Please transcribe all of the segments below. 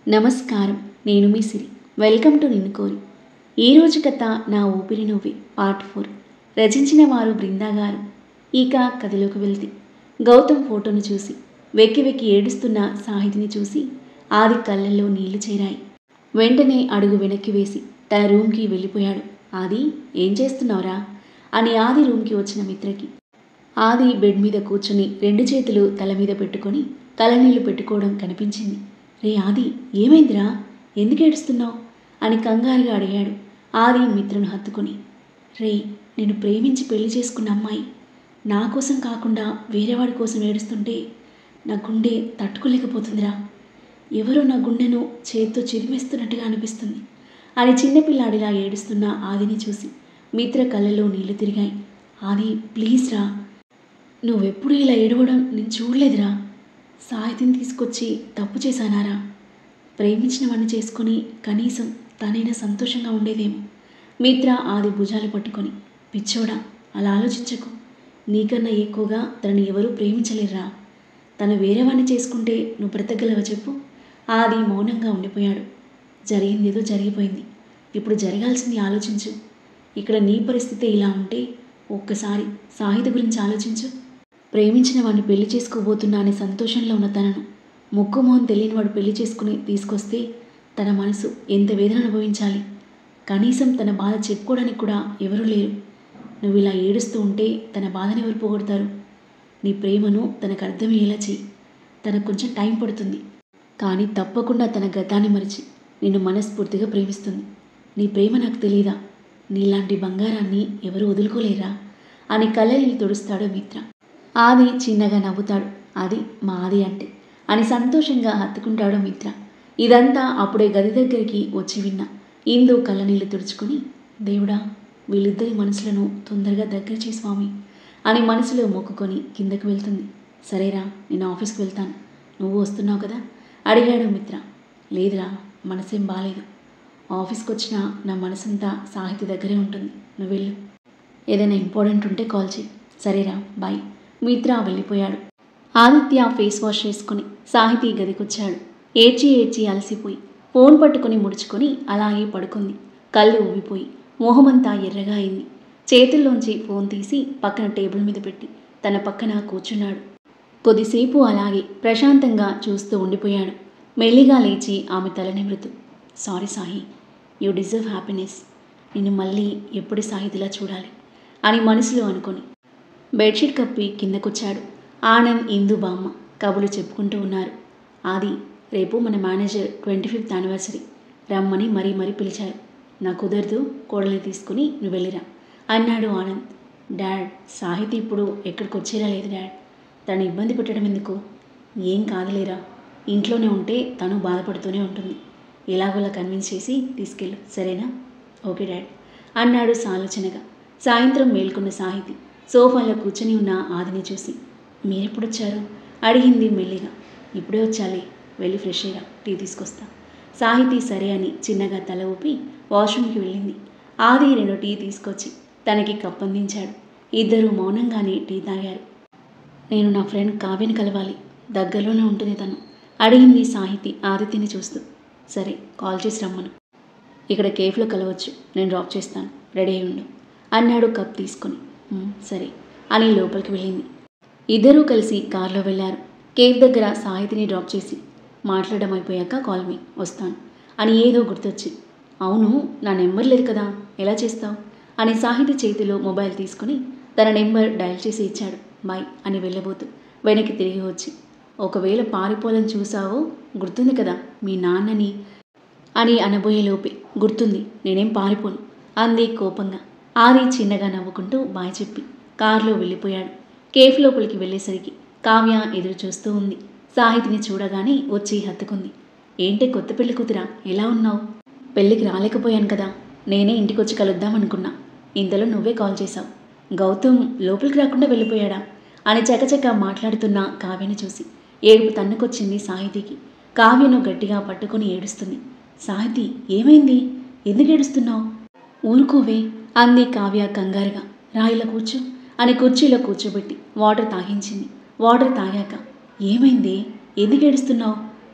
నమస్కారం నేను మీ సిరి welcome to నిన్ను కోరి ఈరోజు కథ నా ఊపిరి నువ్వే పార్ట్ ఫోర్ రచించిన వారు బృందా గారు ఇక కథలోకి వెళ్తే గౌతమ్ ఫోటోను చూసి వెక్కి వెక్కి ఏడుస్తున్న సాహితిని చూసి ఆది కళ్ళల్లో నీళ్లు చేరాయి వెంటనే అడుగు వెనక్కి వేసి తన రూమ్కి వెళ్ళిపోయాడు ఆది ఏం చేస్తున్నావురా అని ఆది రూమ్కి వచ్చిన మిత్రకి ఆది బెడ్ మీద కూర్చుని రెండు చేతులు తల మీద పెట్టుకొని తలనీళ్లు పెట్టుకోవడం కనిపించింది రే ఆది ఏమైందిరా ఎందుకు ఏడుస్తున్నావు అని కంగారుగా అడిగాడు ఆది మిత్రను హత్తుకుని రే నేను ప్రేమించి పెళ్లి చేసుకున్న అమ్మాయి నా కోసం కాకుండా వేరేవాడి కోసం ఏడుస్తుంటే నా గుండె తట్టుకోలేకపోతుందిరా ఎవరో నా గుండెను చేత్తో చిరిమేస్తున్నట్టుగా అనిపిస్తుంది అని చిన్నపిల్లాడిలా ఏడుస్తున్న ఆదిని చూసి మిత్ర కళ్ళలో నీళ్లు తిరిగాయి ఆది ప్లీజ్ రా నువ్వెప్పుడు ఇలా ఏడవడం నేను చూడలేదురా సాహిత్యం తీసుకొచ్చి తప్పు చేశానారా ప్రేమించిన వాడిని చేసుకొని కనీసం తనైనా సంతోషంగా ఉండేదేమో మిత్ర ఆది భుజాలు పట్టుకొని పిచ్చోడా అలా ఆలోచించకు నీకన్నా ఎక్కువగా తనని ఎవరూ ప్రేమించలేరురా తను వేరే వాడిని చేసుకుంటే నువ్వు బ్రతకగలవా చెప్పు ఆది మౌనంగా ఉండిపోయాడు జరిగింది ఏదో జరిగిపోయింది ఇప్పుడు జరగాల్సింది ఆలోచించు ఇక్కడ నీ పరిస్థితి ఇలా ఉంటే ఒక్కసారి సాహిత్య గురించి ఆలోచించు ప్రేమించిన వాడిని పెళ్లి చేసుకోబోతున్నా అనే సంతోషంలో ఉన్న తనను ముక్కు మొహం తెలియని వాడు పెళ్లి చేసుకుని తీసుకొస్తే తన మనసు ఎంత వేదన అనుభవించాలి కనీసం తన బాధ చెప్పుకోవడానికి కూడా ఎవరూ లేరు నువ్వు ఇలా ఏడుస్తూ ఉంటే తన బాధను ఎవరు పోగొడతారు నీ ప్రేమను తనకు అర్థమయ్యేలా చెయ్యి తనకు కొంచెం టైం పడుతుంది కానీ తప్పకుండా తన గతాన్ని మరిచి నిన్ను మనస్ఫూర్తిగా ప్రేమిస్తుంది నీ ప్రేమ నాకు తెలియదా నీలాంటి బంగారాన్ని ఎవరు వదులుకోలేరా అని కళ్ళని తుడుస్తాడు మిత్ర ఆది చిన్నగా నవ్వుతాడు అది మా ఆది అంటే అని సంతోషంగా హత్తుకుంటాడు మిత్ర ఇదంతా అప్పుడే గది దగ్గరికి వచ్చి విన్నా ఇందు కళ్ళనీళ్ళు తుడుచుకొని దేవుడా వీళ్ళిద్దరి మనసులను తొందరగా దగ్గర చేయి స్వామి అని మనసులో మొక్కుకొని కిందకు వెళ్తుంది సరేరా నేను ఆఫీస్కి వెళ్తాను నువ్వు వస్తున్నావు కదా అడిగాడు మిత్ర లేదురా మనసేం బాలేదు ఆఫీస్కి వచ్చిన నా మనసంతా సాహితీ దగ్గరే ఉంటుంది నువ్వు వెళ్ళు ఏదైనా ఇంపార్టెంట్ ఉంటే కాల్ చేయి సరేరా బాయ్ మిత్ర వెళ్ళిపోయాడు ఆదిత్య ఫేస్ వాష్ చేసుకుని సాహితీ గదికొచ్చాడు ఏడ్చి ఏడ్చి అలసిపోయి ఫోన్ పట్టుకొని ముడుచుకొని అలాగే పడుకుంది కళ్ళు ఊగిపోయి మొహమంతా ఎర్రగా అయింది చేతుల్లోంచి ఫోన్ తీసి పక్కన టేబుల్ మీద పెట్టి తన పక్కన కూర్చున్నాడు కొద్దిసేపు అలాగే ప్రశాంతంగా చూస్తూ ఉండిపోయాడు మెల్లిగా లేచి ఆమె తల నిమృతు sorry Sai you deserve happiness నిన్ను మళ్ళీ ఎప్పుడు సాహితిలా చూడాలి అని మనసులో అనుకొని బెడ్షీట్ కప్పి కిందకొచ్చాడు ఆనంద్ ఇందు బామ్మ కబులు చెప్పుకుంటూ ఉన్నారు ఆది రేపు మన మేనేజర్ ట్వంటీ ఫిఫ్త్ యానివర్సరీ రమ్మని మరీ మరీ పిలిచారు నా కుదరదు కోడల్ని తీసుకుని నువ్వు వెళ్ళిరా అన్నాడు ఆనంద్ డాడ్ సాహితి ఇప్పుడు ఎక్కడికి వచ్చేలా లేదు డాడ్ తను ఇబ్బంది పెట్టడం ఎందుకు ఏం కాదులేరా ఇంట్లోనే ఉంటే తను బాధపడుతూనే ఉంటుంది ఎలాగోలా కన్విన్స్ చేసి తీసుకెళ్ళు సరేనా ఓకే డాడ్ అన్నాడు సాలోచనగా సాయంత్రం మేల్కొన్న సాహితి సోఫాలో కూర్చొని ఉన్న ఆదిని చూసి మీరెప్పుడొచ్చారు అడిగింది మెల్లిగా ఇప్పుడే వచ్చాలి వెళ్ళి ఫ్రెష్ అయ్యా టీ తీసుకొస్తా సాహితి సరే అని చిన్నగా తల ఊపి వాష్రూమ్కి వెళ్ళింది ఆది రెండు టీ తీసుకొచ్చి తనకి కప్పందించాడు ఇద్దరు మౌనంగానే టీ తాగారు నేను నా ఫ్రెండ్ కావ్యని కలవాలి దగ్గరలోనే ఉంటుంది తను అడిగింది సాహితి ఆదిత్యని చూస్తూ సరే కాల్ చేసి రమ్మను ఇక్కడ కేఫ్లో కలవచ్చు నేను డ్రాప్ చేస్తాను రెడీ అయి ఉండు అన్నాడు కప్ తీసుకొని "ఉమ్, సరే అని లోపలికి వెళ్ళింది ఇద్దరూ కలిసి కారులో వెళ్ళారు కేఫ్ దగ్గర సాహితిని డ్రాప్ చేసి మాట్లాడడం అయిపోయాక కాల్ మీ వస్తాను అని ఏదో గుర్తొచ్చి అవును నా నెంబర్ లేదు కదా ఎలా చేస్తావు అని సాహితి చేతిలో మొబైల్ తీసుకుని తన నెంబర్ డయల్ చేసి ఇచ్చాడు బాయ్ అని వెళ్ళబోతూ వెనక్కి తిరిగి వచ్చి ఒకవేళ పారిపోవాలని చూసావో గుర్తుంది కదా మీ నాన్నని అని అనబోయేలోపే గుర్తుంది నేనేం పారిపోను అంది కోపంగా ఆది చిన్నగా నవ్వుకుంటూ బాయ్ చెప్పి కారులో వెళ్ళిపోయాడు కేఫ్ లోపలికి వెళ్ళేసరికి కావ్య ఎదురు చూస్తూ ఉంది సాహితిని చూడగానే వచ్చి హత్తుకుంది ఏంటి కొత్త పెళ్లి కూతురా ఎలా ఉన్నావు పెళ్ళికి రాలేకపోయాను కదా నేనే ఇంటికి వచ్చి కలుద్దామనుకున్నా ఇంతలో నువ్వే కాల్ చేశావు గౌతమ్ లోపలికి రాకుండా వెళ్ళిపోయాడా అని చకచక మాట్లాడుతున్న కావ్యని చూసి ఏడుపు తన్నుకొచ్చింది సాహితికి కావ్యను గట్టిగా పట్టుకొని ఏడుస్తుంది సాహితి ఏమైంది ఎందుకు ఏడుస్తున్నావు ఊరుకోవే అంది కావ్య కంగారుగా రాయిలా కూర్చో అని కుర్చీలో కూర్చోబెట్టి వాటర్ తాగించింది వాటర్ తాగాక ఏమైంది ఎందుకు ఏడుస్తున్నావు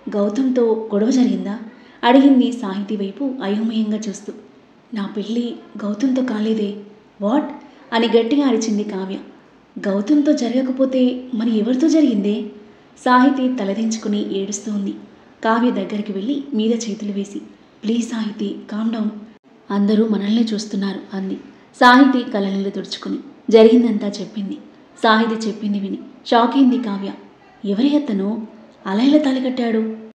గౌతమ్తో గొడవ జరిగిందా అడిగింది సాహితీ వైపు అయోమయంగా చూస్తూ నా పెళ్ళి గౌతమ్తో కాలేదే వాట్ అని గట్టిగా అరిచింది కావ్య గౌతమ్తో జరగకపోతే మరి ఎవరితో జరిగిందే సాహితీ తలదించుకుని ఏడుస్తూ ఉంది కావ్య దగ్గరికి వెళ్ళి మీద చేతులు వేసి ప్లీజ్ సాహితీ కామ్ డౌన్ అందరూ మనల్నే చూస్తున్నారు అంది సాహితీ కళ్ళనీళ్ళు తుడుచుకుని జరిగిందంతా చెప్పింది సాహితీ చెప్పింది విని షాక్ అయింది కావ్య ఎవరి అతను అలా ఎలా తాలికట్టాడు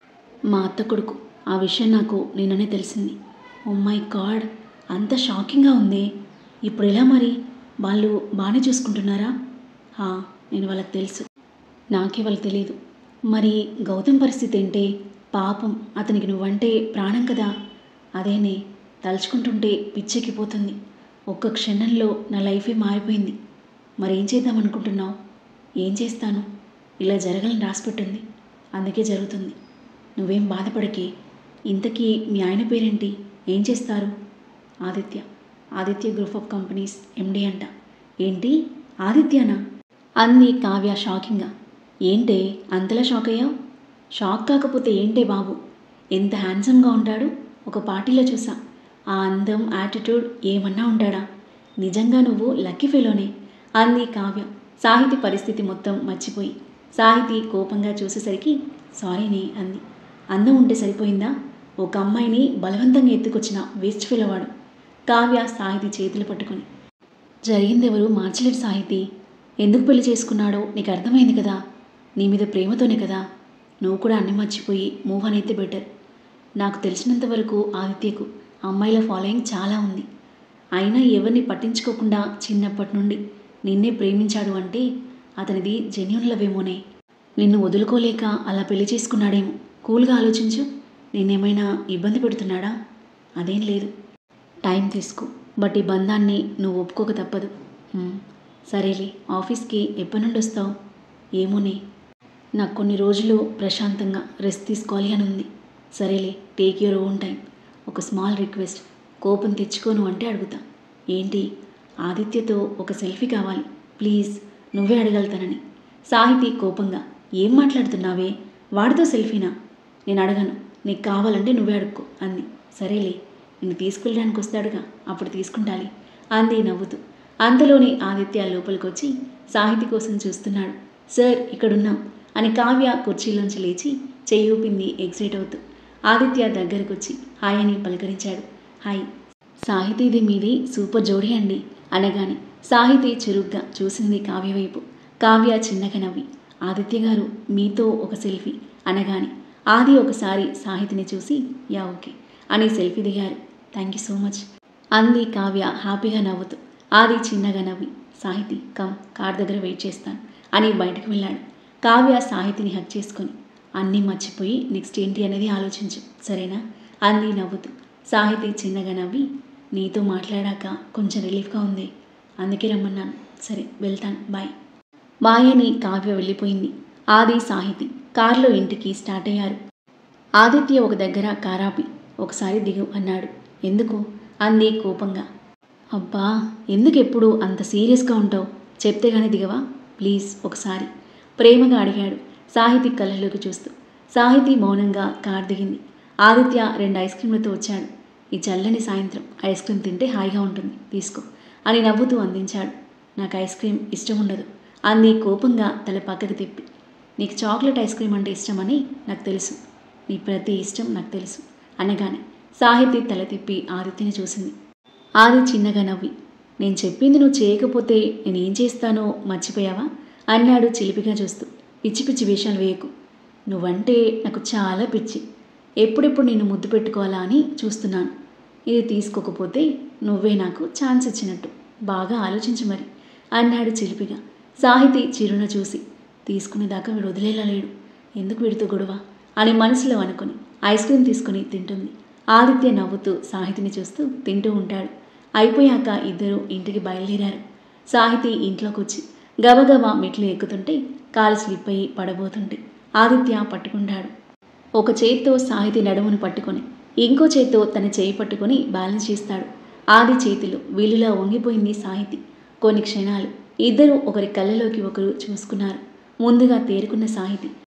మా అత్త కొడుకు ఆ విషయం నాకు నిన్ననే తెలిసింది ఓ మై గాడ్ అంత షాకింగ్గా ఉంది ఇప్పుడు ఎలా మరి వాళ్ళు బాగానే చూసుకుంటున్నారా హా, నేను వాళ్ళకి తెలుసు నాకే వాళ్ళకి తెలియదు మరి గౌతమ్ పరిస్థితి ఏంటే పాపం అతనికి నువ్వంటే ప్రాణం కదా అదేనే తలుచుకుంటుంటే పిచ్చెక్కిపోతుంది ఒక్క క్షణంలో నా లైఫే మారిపోయింది మరేం చేద్దాం అనుకుంటున్నావు ఏం చేస్తాను ఇలా జరగాలని రాసిపెట్టింది అందుకే జరుగుతుంది నువ్వేం బాధపడకే ఇంతకీ మీ ఆయన పేరేంటి ఏం చేస్తారు Aditya Aditya group of companies MD అంట ఏంటి ఆదిత్యనా అంది కావ్య షాకింగ్గా ఏంటే అంతలా షాక్ అయ్యావు షాక్ కాకపోతే ఏంటే బాబు ఎంత హ్యాండ్సమ్గా ఉంటాడు ఒక పార్టీలో చూసా ఆ అందం యాటిట్యూడ్ ఏమన్నా ఉంటాడా నిజంగా నువ్వు లక్కీ ఫెలోనే అంది కావ్య సాహితీ పరిస్థితి మొత్తం మర్చిపోయి సాహితీ కోపంగా చూసేసరికి సారీనే అంది అందం ఉంటే సరిపోయిందా ఒక అమ్మాయిని బలవంతంగా ఎత్తుకొచ్చిన వేస్ట్ ఫెలోవాడు కావ్య సాహితీ చేతులు పట్టుకొని జరిగిందెవరు మార్చలేడు సాహితీ ఎందుకు పెళ్లి చేసుకున్నాడో నీకు అర్థమైంది కదా నీ మీద ప్రేమతోనే కదా నువ్వు కూడా అన్ని మర్చిపోయి మూవ్ అనేది బెటర్ నాకు తెలిసినంత వరకు ఆదిత్యకు అమ్మాయిల ఫాలోయింగ్ చాలా ఉంది అయినా ఎవరిని పట్టించుకోకుండా చిన్నప్పటి నుండి నిన్నే ప్రేమించాడు అంటే అతనిది జెన్యున్ లవేమోనే నిన్ను వదులుకోలేక అలా పెళ్లి చేసుకున్నాడేమో కూల్గా ఆలోచించు నిన్నేమైనా ఇబ్బంది పెడుతున్నాడా అదేం లేదు టైం తీసుకో బట్ ఈ బంధాన్ని నువ్వు ఒప్పుకోక తప్పదు హ్మ్, సరేలే ఆఫీస్కి ఎప్పటి నుండి వస్తావు ఏమోనే నాకు కొన్ని రోజులు ప్రశాంతంగా రెస్ట్ తీసుకోవాలి అని ఉంది సరేలే టేక్ యూర్ ఓన్ టైం ఒక స్మాల్ రిక్వెస్ట్ కోపం తెచ్చుకోను అంటే అడుగుతా ఏంటి ఆదిత్యతో ఒక సెల్ఫీ కావాలి ప్లీజ్ నువ్వే అడగలుగుతానని సాహితీ కోపంగా ఏం మాట్లాడుతున్నావే వాడితో సెల్ఫీనా నేను అడగను నీకు కావాలంటే నువ్వే అడుక్కో అంది సరేలే నిన్ను తీసుకెళ్ళడానికి వస్తాడుగా అప్పుడు తీసుకుంటాలి అంది నవ్వుతూ అంతలోనే ఆదిత్య లోపలికి వచ్చి సాహితీ కోసం చూస్తున్నాడు సార్ ఇక్కడున్నాం అని కావ్య కుర్చీలోంచి లేచి చెయ్యి ఊపింది ఎగ్జైట్ అవుతూ ఆదిత్య దగ్గరకు వచ్చి హాయ్ అని పలకరించాడు హాయ్ సాహితీది మీది సూపర్ జోడీ అండి అనగానే సాహితీ చురుగ్గా చూసింది కావ్య వైపు కావ్య చిన్నగా నవ్వి ఆదిత్య గారు మీతో ఒక సెల్ఫీ అనగానే ఆది ఒకసారి సాహితిని చూసి యా ఓకే అని సెల్ఫీ దిగారు థ్యాంక్ యూ సో మచ్ అంది కావ్య హ్యాపీగా నవ్వుతూ ఆది చిన్నగా నవ్వి సాహితి కమ్ కార్ దగ్గర వెయిట్ చేస్తాను అని బయటకు వెళ్ళాడు కావ్య సాహితిని హక్ చేసుకొని అన్నీ మర్చిపోయి నెక్స్ట్ ఏంటి అనేది ఆలోచించు సరేనా అంది నవ్వుతూ సాహితి చిన్నగా నవ్వి నీతో మాట్లాడాక కొంచెం రిలీఫ్గా ఉంది అందుకే రమ్మన్నాను సరే వెళ్తాను బాయ్ బాయ్ అని కావ్య వెళ్ళిపోయింది ఆది సాహితి కారులో ఇంటికి స్టార్ట్ అయ్యారు ఆదిత్య ఒక దగ్గర కారాపి ఒకసారి దిగు అన్నాడు ఎందుకు అంది కోపంగా అబ్బా ఎందుకు ఎప్పుడు అంత సీరియస్గా ఉంటావు చెప్తే కానీ దిగవా ప్లీజ్ ఒకసారి ప్రేమగా అడిగాడు సాహితి కళ్ళలోకి చూస్తూ సాహితి మౌనంగా కార్ దిగింది ఆదిత్య రెండు ఐస్ క్రీమ్లతో వచ్చాడు ఈ చల్లని సాయంత్రం ఐస్ క్రీమ్ తింటే హాయిగా ఉంటుంది తీసుకో అని నవ్వుతూ అందించాడు నాకు ఐస్ క్రీమ్ ఇష్టం ఉండదు అంది కోపంగా తల పక్కకి తిప్పి నీకు చాక్లెట్ ఐస్ క్రీమ్ అంటే ఇష్టమని నాకు తెలుసు నీ ప్రతి ఇష్టం నాకు తెలుసు అనగానే సాహితి తల తిప్పి ఆదిత్యని చూసింది ఆది చిన్నగా నవ్వి నేను చెప్పింది నువ్వు చేయకపోతే నేనేం చేస్తానో మర్చిపోయావా అన్నాడు చిలిపిగా చూస్తూ పిచ్చి పిచ్చి వేషాలు వేయకు నువ్వంటే నాకు చాలా పిచ్చి ఎప్పుడెప్పుడు నిన్ను ముద్దు పెట్టుకోవాలా అని చూస్తున్నాను ఇది తీసుకోకపోతే నువ్వే నాకు ఛాన్స్ ఇచ్చినట్టు బాగా ఆలోచించు మరి అన్నాడు చిలిపిగా సాహితి చిరున చూసి తీసుకునేదాకా వీడు వదిలేలా లేడు ఎందుకు వీడితో గొడవ అని మనసులో అనుకుని ఐస్ క్రీమ్ తీసుకుని తింటుంది ఆదిత్య నవ్వుతూ సాహితిని చూస్తూ తింటూ ఉంటాడు అయిపోయాక ఇద్దరు ఇంటికి బయలుదేరారు సాహితి ఇంట్లోకి వచ్చి గబగబా మెట్లు ఎక్కుతుంటే కాలు స్లిప్ అయ్యి పడబోతుంటే ఆదిత్య పట్టుకుంటాడు ఒక చేత్తో సాహితి నడుమును పట్టుకొని ఇంకో చేత్తో తన చేయి పట్టుకొని బ్యాలెన్స్ చేస్తాడు ఆది చేతిలో వీలులా వంగిపోయింది సాహితి కొన్ని క్షణాలు ఇద్దరు ఒకరి కళ్ళలోకి ఒకరు చూసుకున్నారు ముందుగా తేరుకున్న సాహితి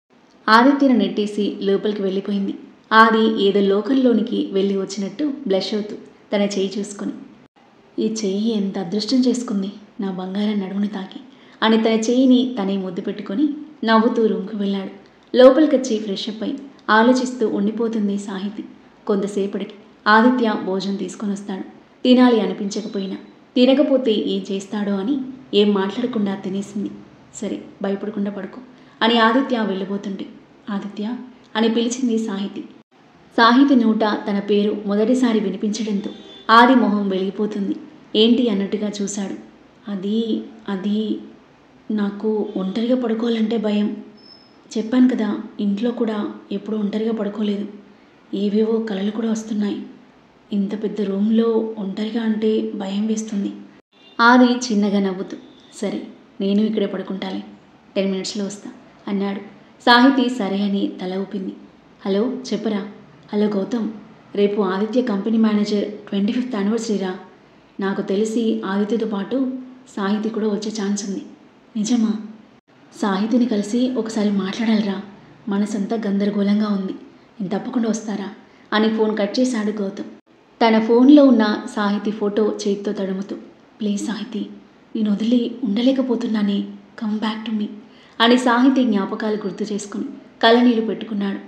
ఆదిత్యను నెట్టేసి లోపలికి వెళ్ళిపోయింది ఆది ఏదో లోకంలోనికి వెళ్ళి వచ్చినట్టు బ్లష్ అవుతూ తన చేయి చూసుకొని ఈ చెయ్యి ఎంత అదృష్టం చేసుకుంది నా బంగారం నడుముని తాకి అని తన చెయ్యిని తనే ముద్దు పెట్టుకొని నవ్వుతూ రూమ్కి వెళ్ళాడు లోపలికొచ్చి ఫ్రెష్ అప్ అయి ఆలోచిస్తూ ఉండిపోతుంది సాహితి కొంతసేపటికి ఆదిత్య భోజనం తీసుకొని వస్తాడు తినాలి అనిపించకపోయినా తినకపోతే ఏం చేస్తాడో అని ఏం మాట్లాడకుండా తినేసింది సరే భయపడకుండా పడుకో అని ఆదిత్య వెళ్ళబోతుంటే ఆదిత్య అని పిలిచింది సాహితి సాహితి నోట తన పేరు మొదటిసారి వినిపించడంతో ఆది మొహం వెలిగిపోతుంది ఏంటి అన్నట్టుగా చూశాడు అది అది నాకు ఒంటరిగా పడుకోవాలంటే భయం చెప్పాను కదా ఇంట్లో కూడా ఎప్పుడూ ఒంటరిగా పడుకోలేదు ఏవేవో కలలు కూడా వస్తున్నాయి ఇంత పెద్ద రూమ్లో ఒంటరిగా అంటే భయం వేస్తుంది ఆది చిన్నగా నవ్వుతూ సరే నేను ఇక్కడే పడుకుంటాలే టెన్ మినిట్స్లో వస్తా అన్నాడు సాహితి సరే అని తల ఊపింది హలో చెప్పరా హలో గౌతమ్ రేపు Aditya company manager twenty fifth యానివర్సరీరా నాకు తెలిసి ఆదిత్యతో పాటు సాహితి కూడా వచ్చే ఛాన్స్ ఉంది నిజమా సాహితిని కలిసి ఒకసారి మాట్లాడాలిరా మనసంతా గందరగోళంగా ఉంది నేను తప్పకుండా వస్తారా అని ఫోన్ కట్ చేశాడు గౌతమ్ తన ఫోన్లో ఉన్న సాహితి ఫోటో చేతితో తడుముతూ ప్లీజ్ సాహితి నేను వదిలి ఉండలేకపోతున్నానే కమ్ బ్యాక్ టు మీ అని సాహితి జ్ఞాపకాలు గుర్తు చేసుకుని కళ్ళనీళ్ళు పెట్టుకున్నాడు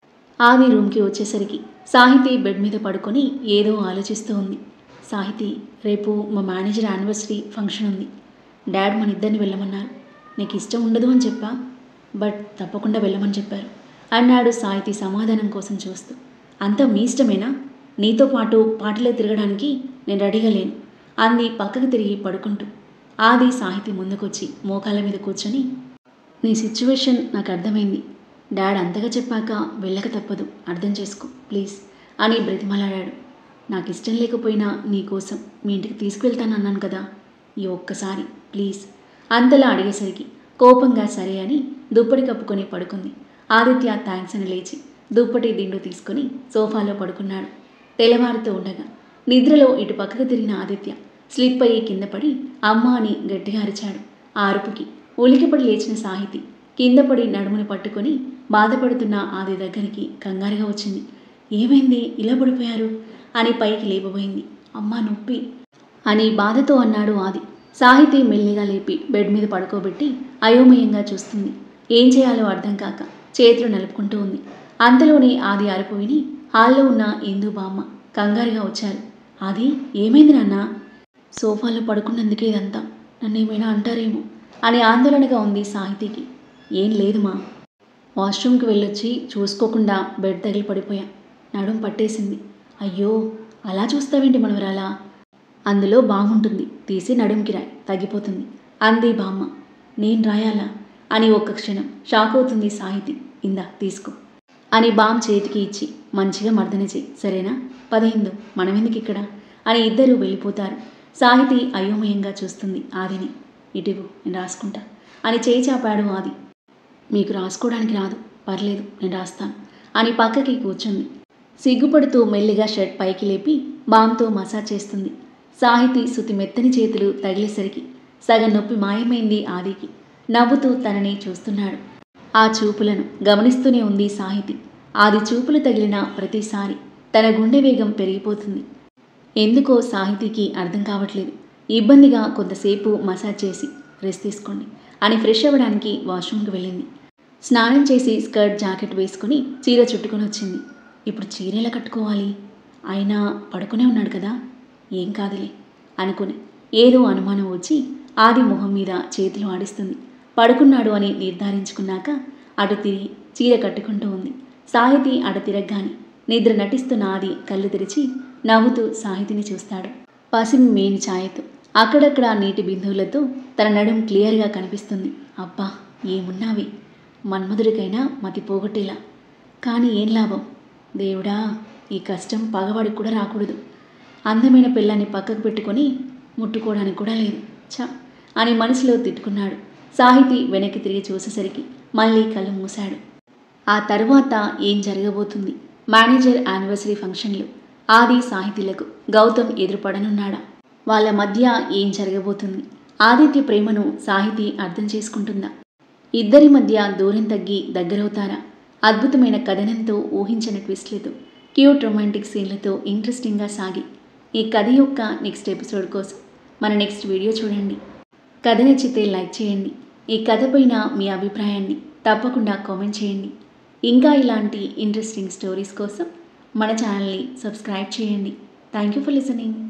ఆది రూమ్కి వచ్చేసరికి సాహితి బెడ్ మీద పడుకొని ఏదో ఆలోచిస్తూ ఉంది సాహితి రేపు మా మేనేజర్ యానివర్సరీ ఫంక్షన్ ఉంది డాడ్ మన ఇద్దరిని వెళ్ళమన్నారు నీకు ఇష్టం ఉండదు అని చెప్పా బట్ తప్పకుండా వెళ్ళమని చెప్పారు అన్నాడు సాహితి సమాధానం కోసం చూస్తూ అంతా మీ ఇష్టమేనా నీతో పాటు పాటలే తిరగడానికి నేను రెడీగా లేను అంది పక్కకు తిరిగి పడుకుంటూ ఆది సాహితి ముందుకొచ్చి మోకాళ్ళ మీద కూర్చొని నీ సిచ్యువేషన్ నాకు అర్థమైంది డాడ్ అంతగా చెప్పాక వెళ్ళక తప్పదు అర్థం చేసుకో ప్లీజ్ అని బ్రతిమలాడాడు నాకు ఇష్టం లేకపోయినా నీ కోసం మీ ఇంటికి తీసుకువెళ్తానన్నాను కదా ఈ ఒక్కసారి ప్లీజ్ అంతలా అడిగేసరికి కోపంగా సరే అని దుప్పటి కప్పుకొని పడుకుంది ఆదిత్య థ్యాంక్స్ అని లేచి దుప్పటి దిండు తీసుకొని సోఫాలో పడుకున్నాడు తెల్లవారుతూ ఉండగా నిద్రలో ఇటు పక్కకు తిరిగిన ఆదిత్య స్లిప్ అయ్యి కింద పడి అమ్మ అని గట్టిగా అరిచాడు ఆ అరుపుకి ఉలికిపడి లేచిన సాహితి కింద పడి నడుముని పట్టుకొని బాధపడుతున్న ఆది దగ్గరికి కంగారుగా వచ్చింది ఏమైంది ఇలా పడిపోయారు అని పైకి లేపబోయింది అమ్మా నొప్పి అని బాధతో అన్నాడు ఆది సాహితి మెల్లిగా లేపి బెడ్ మీద పడుకోబెట్టి అయోమయంగా చూస్తుంది ఏం చేయాలో అర్థం కాక చేతులు నలుపుకుంటూ ఉంది అంతలోనే ఆది అరుపు విని హాల్లో ఉన్న ఇందు బామ్మ కంగారుగా వచ్చారు ఆది ఏమైంది నాన్న సోఫాలో పడుకున్నందుకే ఇదంతా నన్ను ఏమైనా అంటారేమో అని ఆందోళనగా ఉంది సాహితికి ఏం లేదు మా వాష్రూమ్కి వెళ్ళొచ్చి చూసుకోకుండా బెడ్ తగిలి పడిపోయా నడుం పట్టేసింది అయ్యో అలా చూస్తావేంటి మనవరాలా అందులో బాగుంటుంది తీసి నడుంకి రాయి తగ్గిపోతుంది అంది బామ్మ నేను రాయాలా అని ఒక్క క్షణం షాక్ అవుతుంది సాహితి ఇందా తీసుకో అని బామ్ చేతికి ఇచ్చి మంచిగా మర్దన చేయి సరేనా పదహిందు మనమెందుకు ఇక్కడ అని ఇద్దరు వెళ్ళిపోతారు సాహితి అయోమయంగా చూస్తుంది ఆదిని ఇటివు నేను రాసుకుంటా అని చేయి చాపాడు ఆది మీకు రాసుకోవడానికి రాదు పర్లేదు నేను రాస్తాను అని పక్కకి కూర్చుంది సిగ్గుపడుతూ మెల్లిగా షర్ట్ పైకి లేపి బామ్తో మసాజ్ చేస్తుంది సాహితి శుతి మెత్తని చేతులు తగిలేసరికి సగం నొప్పి మాయమైంది ఆదికి నవ్వుతూ తనని చూస్తున్నాడు ఆ చూపులను గమనిస్తూనే ఉంది సాహితి ఆది చూపులు తగిలిన ప్రతిసారి తన గుండె వేగం పెరిగిపోతుంది ఎందుకో సాహితీకి అర్థం కావట్లేదు ఇబ్బందిగా కొంతసేపు మసాజ్ చేసి రెస్ట్ తీసుకోండి అని ఫ్రెష్ అవ్వడానికి వాష్రూమ్కి వెళ్ళింది స్నానం చేసి స్కర్ట్ జాకెట్ వేసుకుని చీర చుట్టుకొని వచ్చింది ఇప్పుడు చీర ఎలా కట్టుకోవాలి ఆయన పడుకునే ఉన్నాడు కదా ఏం కాదులే అనుకుని ఏదో అనుమానం వచ్చి ఆది మొహం మీద చేతులు ఆడిస్తుంది పడుకున్నాడు అని నిర్ధారించుకున్నాక అటు తిరిగి చీర కట్టుకుంటూ ఉంది సాహితి అటు తిరగగానే నిద్ర నటిస్తున్న ఆది కళ్ళు తెరిచి నవ్వుతూ సాహితిని చూస్తాడు పసిమి మేని ఛాయతో అక్కడక్కడ నీటి బిందువులతో తన నడుం క్లియర్గా కనిపిస్తుంది అబ్బా ఏమున్నావి మన్మధుడికైనా మతి పోగొట్టేలా కానీ ఏం లాభం దేవుడా ఈ కష్టం పగవాడికి కూడా రాకూడదు అందమైన పిల్లాన్ని పక్కకు పెట్టుకొని ముట్టుకోవడానికి కూడా లేదు చ అని మనసులో తిట్టుకున్నాడు సాహితి వెనక్కి తిరిగి చూసేసరికి మళ్ళీ కళ్ళు మూశాడు ఆ తర్వాత ఏం జరగబోతుంది మేనేజర్ యానివర్సరీ ఫంక్షన్లు ఆది సాహితీలకు గౌతమ్ ఎదురుపడనున్నాడా వాళ్ళ మధ్య ఏం జరగబోతుంది ఆదిత్య ప్రేమను సాహితీ అర్థం చేసుకుంటుందా ఇద్దరి మధ్య దూరం తగ్గి దగ్గరవుతారా అద్భుతమైన కథనంతో ఊహించని ట్విస్ట్లతో క్యూట్ రొమాంటిక్ సీన్లతో ఇంట్రెస్టింగ్గా సాగి ఈ కథ యొక్క నెక్స్ట్ ఎపిసోడ్ కోసం మన నెక్స్ట్ వీడియో చూడండి కథ నచ్చితే లైక్ చేయండి ఈ కథ పైన మీ అభిప్రాయాన్ని తప్పకుండా కామెంట్ చేయండి ఇంకా ఇలాంటి ఇంట్రెస్టింగ్ స్టోరీస్ కోసం మన ఛానల్ని సబ్స్క్రైబ్ చేయండి థ్యాంక్ యూ ఫర్ లిసనింగ్